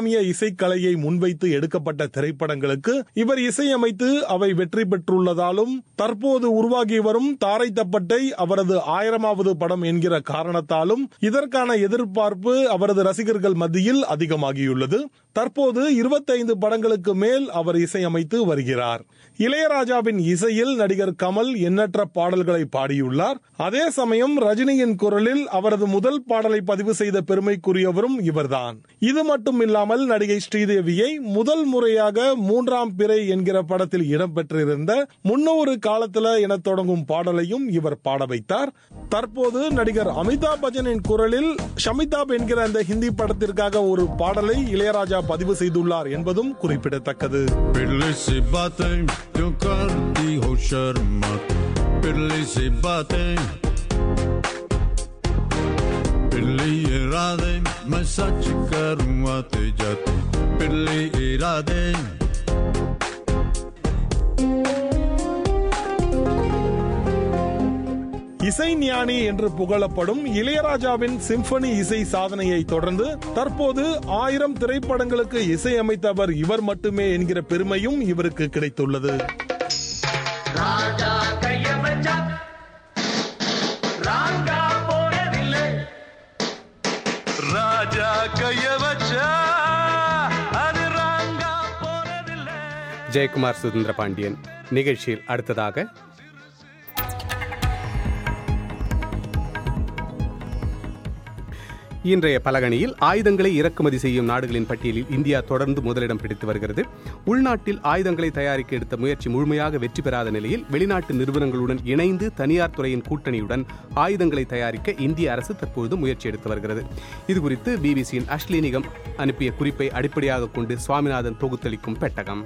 இஸ்லாமிய இசைக்கலையை முன்வைத்து எடுக்கப்பட்ட திரைப்படங்களுக்கு இவர் இசையமைத்து அவை வெற்றி பெற்றுள்ளதாலும் தற்போது உருவாகி வரும் தாரை தப்பட்டை அவரது ஆயிரமாவது படம் என்கிற காரணத்தாலும் இதற்கான எதிர்பார்ப்பு அவரது ரசிகர்கள் மத்தியில் அதிகமாகியுள்ளது தற்போது இருபத்தைந்து படங்களுக்கு மேல் அவர் இசையமைத்து வருகிறார் இளையராஜாவின் இசையில் நடிகர் கமல் எண்ணற்ற பாடல்களை பாடியுள்ளார் அதே சமயம் ரஜினியின் குரலில் அவரது முதல் பாடலை பதிவு செய்த பெருமைக்குரியவரும் இவர்தான் இது மட்டும் இல்லாமல் நடிகை ஸ்ரீதேவியை முதல் முறையாக மூன்றாம் பிறை என்கிற படத்தில் இடம்பெற்றிருந்த முன்னொரு காலத்துல என தொடங்கும் பாடலையும் இவர் பாட வைத்தார் தற்போது நடிகர் அமிதாப் பச்சனின் குரலில் ஷமிதாப் என்கிற அந்த ஹிந்தி படத்திற்காக ஒரு பாடலை இளையராஜா பதிவு செய்துள்ளார் என்பதும் குறிப்பிடத்தக்கது पिरले से बातें क्यों करती हो शर्मा पिरले से बातें पिरले इरादे मैं सच करूँ आते जाते पिरले इरादे இசை ஞானி என்று புகழப்படும் இளையராஜாவின் சிம்பனி இசை சாதனையை தொடர்ந்து தற்போது ஆயிரம் திரைப்படங்களுக்கு இசையமைத்தவர் இவர் மட்டுமே என்கிற பெருமையும் இவருக்கு கிடைத்துள்ளது ராஜா கைய வச்சா ராங்கா போறதில்லை ராஜா கைய வச்சா அது ராங்கா போறதில்லை ஜெயக்குமார் சுதந்திர பாண்டியன் நிகழ்ச்சியில் அடுத்ததாக இன்றைய பலகணியில் ஆயுதங்களை இறக்குமதி செய்யும் நாடுகளின் பட்டியலில் இந்தியா தொடர்ந்து முதலிடம் பிடித்து வருகிறது உள்நாட்டில் ஆயுதங்களை தயாரிக்க எடுத்த முயற்சி முழுமையாக வெற்றி பெறாத நிலையில் வெளிநாட்டு நிறுவனங்களுடன் இணைந்து தனியார் துறையின் கூட்டணியுடன் ஆயுதங்களை தயாரிக்க இந்திய அரசு தற்பொழுது முயற்சி எடுத்து வருகிறது இதுகுறித்து பிபிசியின் அஷ்லி நிகம் அனுப்பிய குறிப்பை அடிப்படையாக கொண்டு சுவாமிநாதன் தொகுத்தளிக்கும் பெட்டகம்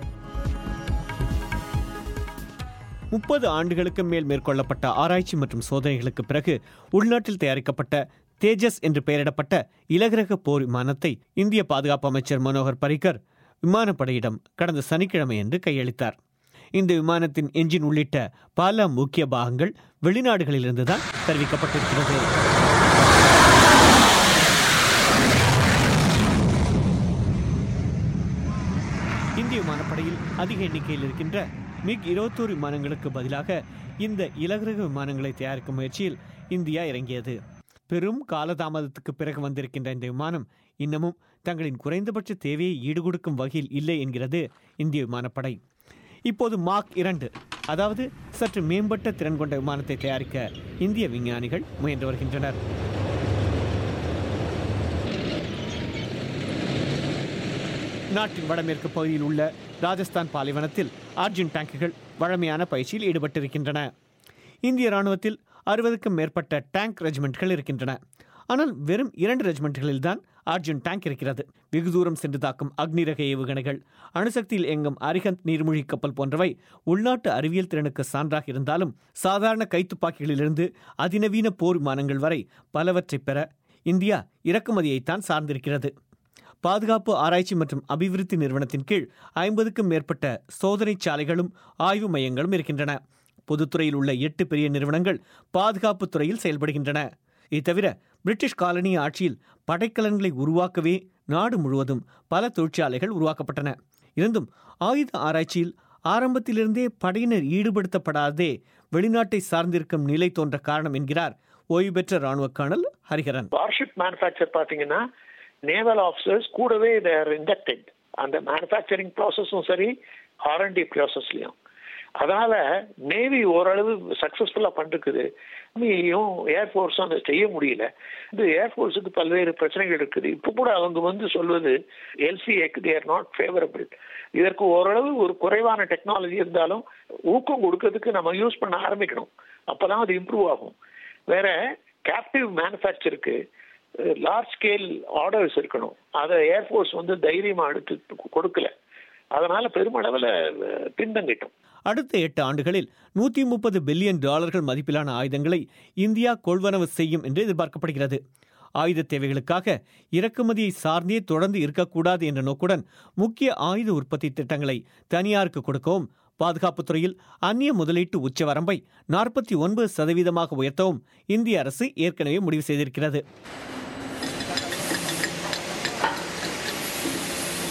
முப்பது ஆண்டுகளுக்கு மேல் மேற்கொள்ளப்பட்ட ஆராய்ச்சி மற்றும் சோதனைகளுக்கு பிறகு உள்நாட்டில் தயாரிக்கப்பட்ட தேஜஸ் என்று பெயரிடப்பட்ட இலகுரக போர் விமானத்தை இந்திய பாதுகாப்பு அமைச்சர் மனோகர் பரிக்கர் விமானப்படையிடம் கடந்த சனிக்கிழமை என்று கையளித்தார் இந்த விமானத்தின் என்ஜின் உள்ளிட்ட பல முக்கிய பாகங்கள் வெளிநாடுகளிலிருந்து தான் தெரிவிக்கப்பட்டிருக்கிறது இந்திய விமானப்படையில் அதிக எண்ணிக்கையில் இருக்கின்ற மிக் இருபத்தோரு விமானங்களுக்கு பதிலாக இந்த இலகுரக விமானங்களை தயாரிக்கும் முயற்சியில் இந்தியா இறங்கியது பெரும் காலதாமதத்துக்கு பிறகு வந்திருக்கின்ற இந்த விமானம் இன்னமும் தங்களின் குறைந்தபட்ச தேவையை ஈடுகொடுக்கும் வகையில் இல்லை என்கிறது இந்திய விமானப்படை இப்போது மாக் இரண்டு அதாவது சற்று மேம்பட்ட திறன் கொண்ட விமானத்தை தயாரிக்க இந்திய விஞ்ஞானிகள் முயன்று வருகின்றனர் நாட்டின் வடமேற்கு பகுதியில் உள்ள ராஜஸ்தான் பாலைவனத்தில் அர்ஜுன் டேங்குகள் வழமையான பயிற்சியில் ஈடுபட்டிருக்கின்றன இந்திய ராணுவத்தில் அறுபதுக்கும் மேற்பட்ட டேங்க் ரெஜிமெண்ட்கள் இருக்கின்றன ஆனால் வெறும் இரண்டு ரெஜிமெண்ட்களில் தான் அர்ஜுன் டேங்க் இருக்கிறது வெகு தூரம் சென்று தாக்கும் அக்னி ரக ஏவுகணைகள் அணுசக்தியில் இயங்கும் அரிஹந்த் நீர்மூழ்கி கப்பல் போன்றவை உள்நாட்டு அறிவியல் திறனுக்கு சான்றாக இருந்தாலும் சாதாரண கைத்துப்பாக்கிகளிலிருந்து அதிநவீன போர் விமானங்கள் வரை பலவற்றை பெற இந்தியா இறக்குமதியைத்தான் சார்ந்திருக்கிறது பாதுகாப்பு ஆராய்ச்சி மற்றும் அபிவிருத்தி நிறுவனத்தின் கீழ் ஐம்பதுக்கும் மேற்பட்ட சோதனை சாலைகளும் ஆய்வு மையங்களும் இருக்கின்றன பொதுத்துறையில் உள்ள எட்டு பெரிய நிறுவனங்கள் பாதுகாப்பு துறையில் செயல்படுகின்றன இது தவிர பிரிட்டிஷ் காலனி ஆட்சியில் படைக்கலன்களை உருவாக்கவே நாடு முழுவதும் பல தொழிற்சாலைகள் உருவாக்கப்பட்டன இருந்தும் ஆயுத ஆராய்ச்சியில் ஆரம்பத்திலிருந்தே படையினர் ஈடுபடுத்தப்படாதே வெளிநாட்டை சார்ந்திருக்கும் நிலை தோன்ற காரணம் என்கிறார் ஓய்வு பெற்ற ராணுவ கர்னல் ஹரிஹரன் வார்ஷிப் மேனுஃபேக்சர் பார்த்தீங்கன்னா நேவல் ஆஃபீஸர்ஸ் கூடவே தேர் இண்டக்டட் அந்த மேனுஃபேக்சரிங் ப்ராசஸும் சரி ஆர்என்டி ப்ராசஸ்லையும் அதனால நேவி ஓரளவு சக்சஸ்ஃபுல்லா பண்ணிருக்குது ஆர்மியையும் ஏர்ஃபோர்ஸும் அதை செய்ய முடியல இந்த ஏர்ஃபோர்ஸுக்கு பல்வேறு பிரச்சனைகள் இருக்குது இப்போ கூட அவங்க வந்து சொல்வது எல்சிஏக்கு தேர் நாட் ஃபேவரபிள் இதற்கு ஓரளவு ஒரு குறைவான டெக்னாலஜி இருந்தாலும் ஊக்கம் கொடுக்கறதுக்கு நம்ம யூஸ் பண்ண ஆரம்பிக்கணும் அப்பதான் அது இம்ப்ரூவ் ஆகும் வேற கேப்டிவ் மேனுஃபேக்சருக்கு லார்ஜ் ஸ்கேல் ஆர்டர்ஸ் இருக்கணும் அதை ஏர்ஃபோர்ஸ் வந்து தைரியமா எடுத்து கொடுக்கல அதனால பெருமளவில் பின்தங்கிட்டோம் அடுத்த எட்டு ஆண்டுகளில் நூற்றி முப்பது பில்லியன் டாலர்கள் மதிப்பிலான ஆயுதங்களை இந்தியா கொள்வனவு செய்யும் என்று எதிர்பார்க்கப்படுகிறது ஆயுத தேவைகளுக்காக இறக்குமதியை சார்ந்தே தொடர்ந்து இருக்கக்கூடாது என்ற நோக்குடன் முக்கிய ஆயுத உற்பத்தி திட்டங்களை தனியாருக்கு கொடுக்கவும் பாதுகாப்புத் துறையில் அந்நிய முதலீட்டு உச்சவரம்பை நாற்பத்தி ஒன்பது சதவீதமாக உயர்த்தவும் இந்திய அரசு ஏற்கனவே முடிவு செய்திருக்கிறது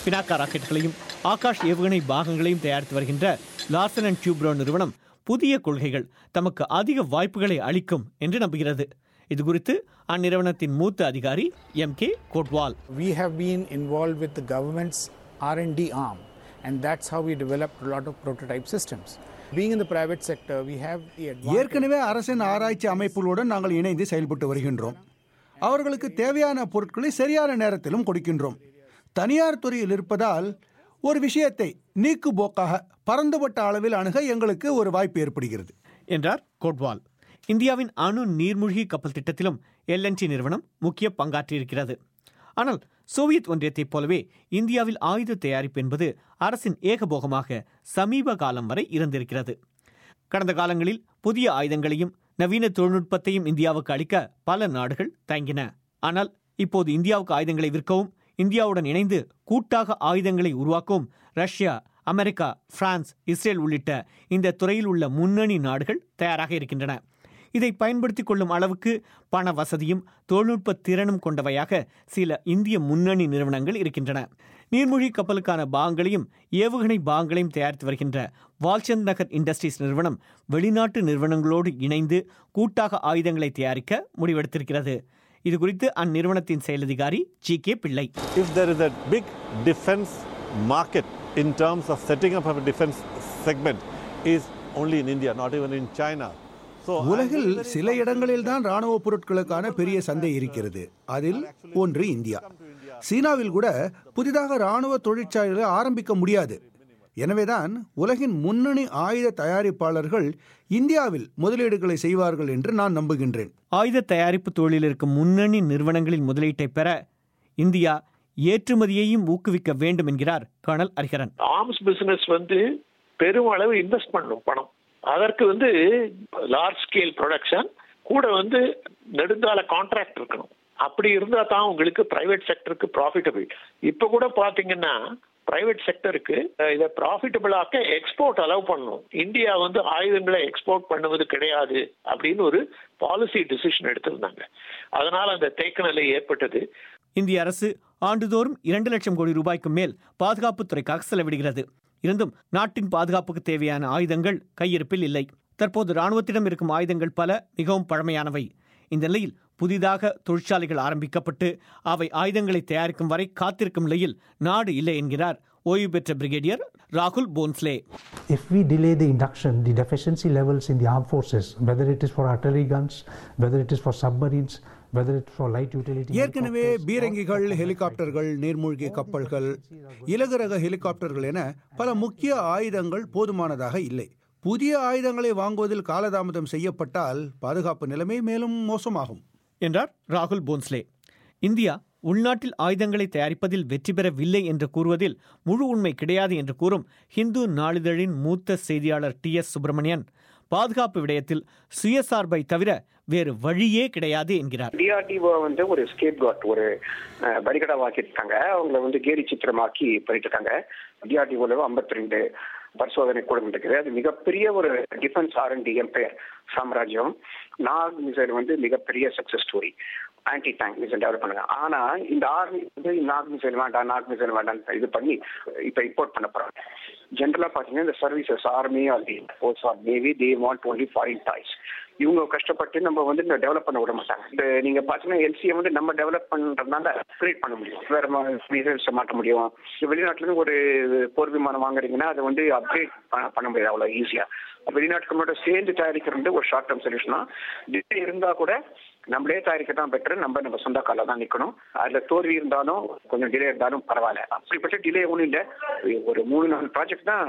பினாக்கா ராக்கெட்டுகளையும் ஆகாஷ் ஏவுகணை பாகங்களையும் தயாரித்து வருகின்ற லார்சன் அண்ட் டியூப்ரோ நிறுவனம் புதிய கொள்கைகள் தமக்கு அதிக வாய்ப்புகளை அளிக்கும் என்று நம்புகிறது இது குறித்து அந்நிறுவனத்தின் மூத்த அதிகாரி M K Kotwal We have been involved with the government's R&D arm and that's how we developed a lot of prototype systems. Being in the private sector, we have the advantage ஏற்கனவே அரசின் ஆராய்ச்சி அமைப்புகளுடன் நாங்கள் இணைந்து செயல்பட்டு வருகின்றோம் அவர்களுக்கு தேவையான பொருட்களை சரியான நேரத்திலும் கொடுக்கின்றோம் தனியார் துறையில் இருப்பதால் ஒரு விஷயத்தை நீக்கு போக்காக பரந்துபட்ட அளவில் அணுக எங்களுக்கு ஒரு வாய்ப்பு ஏற்படுகிறது என்றார் கோட்வால் இந்தியாவின் அணு நீர்மூழ்கி கப்பல் திட்டத்திலும் எல்என்டி நிறுவனம் முக்கிய பங்காற்றியிருக்கிறது ஆனால் சோவியத் ஒன்றியத்தைப் போலவே இந்தியாவில் ஆயுத தயாரிப்பு என்பது அரசின் ஏகபோகமாக சமீப காலம் வரை இருந்திருக்கிறது கடந்த காலங்களில் புதிய ஆயுதங்களையும் நவீன தொழில்நுட்பத்தையும் இந்தியாவுக்கு அளிக்க பல நாடுகள் தயங்கின ஆனால் இப்போது இந்தியாவுக்கு ஆயுதங்களை விற்கவும் இந்தியாவுடன் இணைந்து கூட்டாக ஆயுதங்களை உருவாக்கவும் ரஷ்யா அமெரிக்கா பிரான்ஸ் இஸ்ரேல் உள்ளிட்ட இந்த துறையில் உள்ள முன்னணி நாடுகள் தயாராக இருக்கின்றன இதை பயன்படுத்திக் கொள்ளும் அளவுக்கு பண வசதியும் தொழில்நுட்ப திறனும் கொண்டவையாக சில இந்திய முன்னணி நிறுவனங்கள் இருக்கின்றன நீர்மூழ்கி கப்பலுக்கான பாகங்களையும் ஏவுகணை பாகங்களையும் தயாரித்து வருகின்ற வால்சந்த் நகர் இண்டஸ்ட்ரீஸ் நிறுவனம் வெளிநாட்டு நிறுவனங்களோடு இணைந்து கூட்டாக ஆயுதங்களை தயாரிக்க முடிவெடுத்திருக்கிறது இது குறித்து அந்நிறுவனத்தின் செயலதிகாரி G K Pillai if there is a big defense market in terms of setting up of a defense segment is only in India, not even in China. So உலகில் சில இடங்களில் தான் ராணுவ பொருட்களுக்கான பெரிய சந்தை இருக்கிறது அதில் ஒன்று இந்தியா சீனாவில் கூட புதிதாக ராணுவ தொழிற்சாலைகளை ஆரம்பிக்க முடியாது எனவேதான் உலகின் முன்னணி ஆயுத தயாரிப்பாளர்கள் இந்தியாவில் முதலீடுகளை செய்வார்கள் என்று நான் நம்புகின்றேன் ஆயுத தயாரிப்பு தொழிலில் இருக்கும் முன்னணி நிறுவனங்களின் முதலீட்டை பெற இந்தியா ஏற்றுமதியையும் ஊக்குவிக்க வேண்டும் என்கிறார் கர்னல் ஹரிஹரன் ஆர்ம்ஸ் பிசினஸ் வந்து பெருமளவு இன்வெஸ்ட் பண்ணும் பணம் அதற்கு வந்து லார்ஜ் ஸ்கேல் ப்ரொடக்ஷன் கூட வந்து நெடுங்கால கான்ட்ராக்ட் இருக்கணும் அப்படி இருந்தா தான் உங்களுக்கு பிரைவேட் செக்டருக்கு ப்ராஃபிட்டபிள் இப்ப கூட பாத்தீங்கன்னா பிரைவேட் செக்டருக்கு இதை ப்ராஃபிட்டபிள் ஆக்க எக்ஸ்போர்ட் அலோவ் பண்ணணும் இந்தியா வந்து ஆயுதங்களை எக்ஸ்போர்ட் பண்ணுவது கிடையாது அப்படின்னு ஒரு பாலிசி டிசிஷன் எடுத்திருந்தாங்க அதனால அந்த தேக்க நிலை ஏற்பட்டது இந்திய அரசு ஆண்டுதோறும் இரண்டு லட்சம் கோடி ரூபாய்க்கு மேல் பாதுகாப்புத் துறைக்காக செலவிடுகிறது இருந்தும் நாட்டின் பாதுகாப்புக்கு தேவையான ஆயுதங்கள் கையிருப்பில் இல்லை தற்போது ராணுவத்திடம் இருக்கும் ஆயுதங்கள் பல மிகவும் பழமையானவை இந்த நிலையில் புதிதாக தொழிற்சாலைகள் ஆரம்பிக்கப்பட்டு அவை ஆயுதங்களை தயாரிக்கும் வரை காத்திருக்கும் நிலையில் நாடு இல்லை என்கிறார் ஓய்வு பெற்ற பிரிகேடியர் ராகுல் Bhonsle If we delay the induction, the deficiency levels in the armed forces, whether it is for artillery guns, whether it is for submarines, whether it's for light utility ஏற்கனவே பீரங்கிகள் ஹெலிகாப்டர்கள் நீர்மூழ்கி கப்பல்கள் இலகு ரக ஹெலிகாப்டர்கள் என பல முக்கிய ஆயுதங்கள் போதுமானதாக இல்லை புதிய ஆயுதங்களை வாங்குவதில் காலதாமதம் செய்யப்பட்டால் பாதுகாப்பு நிலைமை மேலும் மோசமாகும் என்றார் ராகுல் போன்ஸ்லே இந்தியா உள்நாட்டில் ஆயுதங்களை தயாரிப்பதில் வெற்றி பெறவில்லை என்று கூறுவதில் முழு உண்மை கிடையாது என்று கூறும் ஹிந்து நாளிதழின் மூத்த செய்தியாளர் டி எஸ் சுப்பிரமணியன் பாதுகாப்பு விடயத்தில் சுயசார்பை தவிர வேறு வழியே கிடையாது என்கிறார் டிஆர்டிஓ வந்து ஒரு ஸ்கேப் காட் ஒரு பரிகடவாக்கியிருக்காங்க அவங்கள வந்து கேலி சித்திரமாக்கி போயிட்டு இருக்காங்க டிஆர்டிஓல ஐம்பத்தி ரெண்டு பரிசோதனை கூடம் இருக்குது அது மிகப்பெரிய ஒரு டிஃபென்ஸ் ஆர்என்டி எம்பையர் சாம்ராஜ்யம் நாக் மிசைல் வந்து மிகப்பெரிய success story anti tank missile develop பண்ணுங்க ஆனா இந்த ஆர்மி வந்து நாக் மிசைல் வேண்டாம் நாக் மிசைல் வேண்டாம் இது பண்ணி இப்ப இம்போர்ட் பண்ண போறாங்க ஜென்ரலா பாத்தீங்கன்னா இந்த services army or ports or navy they want only foreign toys இவங்க கஷ்டப்பட்டு நம்ம வந்து இந்த டெவலப் பண்ண விட மாட்டாங்க இந்த நீங்க பாத்தீங்கன்னா எல்சியை வந்து நம்ம டெவலப் பண்றதுனால அப்கிரேட் பண்ண முடியும் வேற மிசைல்ஸ் மாட்ட முடியும் வெளிநாட்டுல இருந்து ஒரு போர் விமானம் வாங்குறீங்கன்னா அதை வந்து அப்கிரேட் பண்ண முடியாது அவ்வளவு ஈஸியா வெளிநாட்டுக்கு மட்டும் சேர்ந்து தயாரிக்கிறது ஒரு ஷார்ட் டேர்ம் சொல்யூஷனா டிலே இருந்தா கூட நம்மளே தயாரிக்க தான் பெட்டர் நம்ம நம்ம சொந்த கால தான் நிக்கணும் அதுல தோல்வி இருந்தாலும் கொஞ்சம் டிலே இருந்தாலும் பரவாயில்ல அப்படிப்பட்ட டிலே ஒன்றும் இல்லை ஒரு மூணு நாலு ப்ராஜெக்ட் தான்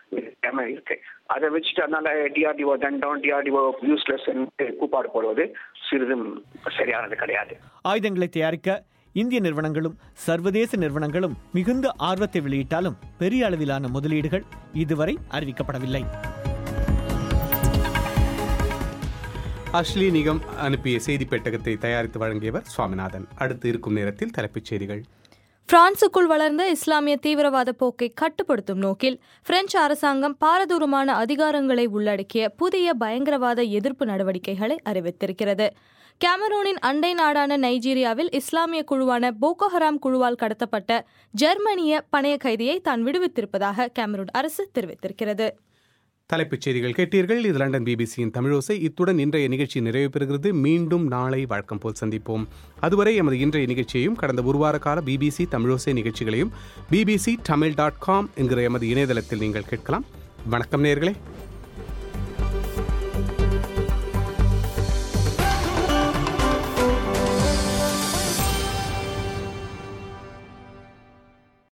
இருக்கு அதை வச்சுட்டு அதனால டிஆர்டிஓ தண்டம் டிஆர்டிஓ யூஸ்லெஸ் கூப்பாடு போடுவது சிறிதும் சரியானது கிடையாது ஆயுதங்களை தயாரிக்க இந்திய நிறுவனங்களும் சர்வதேச நிறுவனங்களும் மிகுந்த ஆர்வத்தை வெளியிட்டாலும் பெரிய அளவிலான முதலீடுகள் இதுவரை அறிவிக்கப்படவில்லை அஷ்லி நிகம் அனுப்பிய செய்தி பெட்டகத்தை தயாரித்து வழங்கியவர் சுவாமிநாதன் அடுத்து இருக்கும் நேரத்தில் தலைப்புச் செய்திகள் பிரான்சுக்குள் வளர்ந்த இஸ்லாமிய தீவிரவாத போக்கை கட்டுப்படுத்தும் நோக்கில் பிரெஞ்சு அரசாங்கம் பாரதூரமான அதிகாரங்களை உள்ளடக்கிய புதிய பயங்கரவாத எதிர்ப்பு நடவடிக்கைகளை அறிவித்திருக்கிறது கேமரூனின் அண்டை நாடான நைஜீரியாவில் இஸ்லாமிய குழுவான போகோ ஹராம் குழுவால் கடத்தப்பட்ட ஜெர்மனிய பணைய கைதியை தான் விடுவித்திருப்பதாக கேமரூன் அரசு தெரிவித்திருக்கிறது தலைப்புச் செய்திகள் கேட்டீர்கள் இது லண்டன் பிபிசியின் தமிழோசை இத்துடன் இன்றைய நிகழ்ச்சி நிறைவு பெறுகிறது மீண்டும் நாளை வழக்கம் போல் சந்திப்போம் அதுவரை எமது இன்றைய நிகழ்ச்சியையும் கடந்த ஒரு வார கால பிபிசி தமிழோசை நிகழ்ச்சிகளையும் பிபிசி தமிழ் டாட் காம் என்கிற எமது இணையதளத்தில் நீங்கள் கேட்கலாம் வணக்கம் நேர்களே